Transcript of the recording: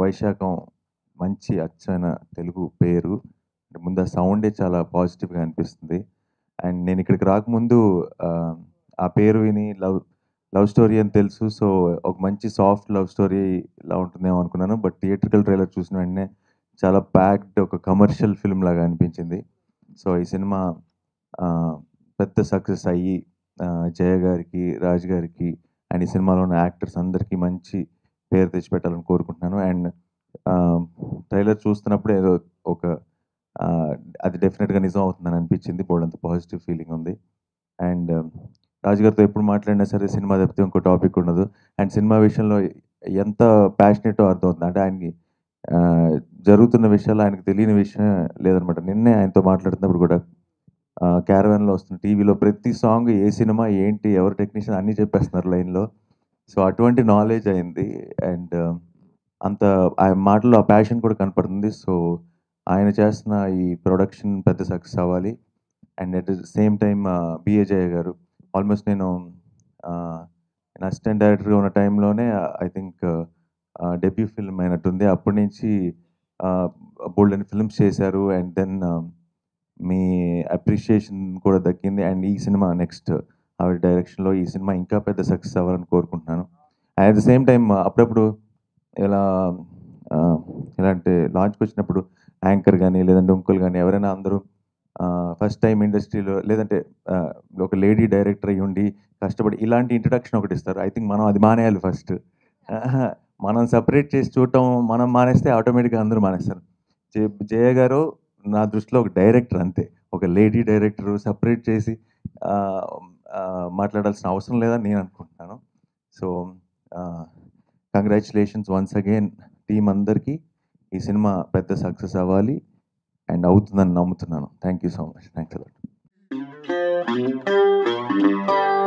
వైశాఖం మంచి అచ్చైన తెలుగు పేరు అంటే ముందు ఆ సౌండే చాలా పాజిటివ్గా అనిపిస్తుంది అండ్ నేను ఇక్కడికి రాకముందు ఆ, ఆ పేరు విని లవ్ లవ్ స్టోరీ అని తెలుసు సో ఒక మంచి సాఫ్ట్ లవ్ స్టోరీ ఇలా ఉంటుందేమో అనుకున్నాను బట్ థియేట్రికల్ ట్రైలర్ చూసిన వెంటనే చాలా ప్యాక్డ్ ఒక కమర్షియల్ ఫిల్మ్ లాగా అనిపించింది సో ఈ సినిమా ఆ, పెద్ద సక్సెస్ అయ్యి ఆ, జయ గారికి రాజ్ గారికి అండ్ ఈ సినిమాలో ఉన్న యాక్టర్స్ అందరికీ మంచి పేరు తెచ్చిపెట్టాలని కోరుకుంటున్నాను అండ్ ట్రైలర్ చూస్తున్నప్పుడు ఏదో ఒక ఆ, అది డెఫినెట్గా నిజం అవుతుందని అనిపించింది బోల్డంత పాజిటివ్ ఫీలింగ్ ఉంది అండ్ రాజు గారితో ఎప్పుడు మాట్లాడినా సరే సినిమా తప్పితే ఇంకో టాపిక్ ఉండదు అండ్ సినిమా విషయంలో ఎంత ప్యాషనెటో అర్థమవుతుంది అంటే ఆయనకి ఆ, జరుగుతున్న విషయాలు ఆయనకు తెలియని విషయం లేదనమాట నిన్నే ఆయనతో మాట్లాడుతున్నప్పుడు కూడా క్యారవాన్లో వస్తున్న టీవీలో ప్రతి సాంగ్ ఏ సినిమా ఏంటి ఎవరు టెక్నీషియన్ అన్నీ చెప్పేస్తున్నారు లైన్లో సో అటువంటి నాలెడ్జ్ అయింది అండ్ అంత ఆయన మాటల్లో ఆ ప్యాషన్ కూడా కనపడుతుంది సో ఆయన చేస్తున్న ఈ ప్రొడక్షన్ పెద్ద సక్సెస్ అవ్వాలి and at the same time B A Jaya garu almost నేను నేను అసిస్టెంట్ డైరెక్టర్గా ఉన్న టైంలోనే ఐ థింక్ డెబ్యూ ఫిల్మ్ అయినట్టుంది అప్పటి నుంచి బోల్డ్ అని ఫిల్మ్స్ చేశారు అండ్ దెన్ మీ అప్రిషియేషన్ కూడా దక్కింది అండ్ ఈ సినిమా నెక్స్ట్ ఆవిడ డైరెక్షన్లో ఈ సినిమా ఇంకా పెద్ద సక్సెస్ అవ్వాలని కోరుకుంటున్నాను and at the same time అప్పుడప్పుడు ఇలా ఆ, ఎలా అంటే లాంచ్కి వచ్చినప్పుడు యాంకర్ కానీ లేదంటే ఇంకోలు కానీ ఎవరైనా అందరూ ఫస్ట్ టైం ఇండస్ట్రీలో లేదంటే ఆ, ఒక లేడీ డైరెక్టర్ అయ్యి ఉండి కష్టపడి ఇలాంటి ఇంట్రడక్షన్ ఒకటి ఇస్తారు ఐ థింక్ మనం అది మానేయాలి ఫస్ట్ మనం సపరేట్ చేసి చూడటం మనం మానేస్తే ఆటోమేటిక్గా అందరూ మానేస్తారు జే- జయ గారు నా దృష్టిలో ఒక డైరెక్టర్ అంతే ఒక లేడీ డైరెక్టర్ సపరేట్ చేసి ఆ, ఆ, మాట్లాడాల్సిన అవసరం లేదని నేను అనుకుంటున్నాను so congratulations once again team అందరికీ ఈ సినిమా పెద్ద సక్సెస్ అవ్వాలి అండ్ అవుతుందని నమ్ముతున్నాను thank you so much thanks allot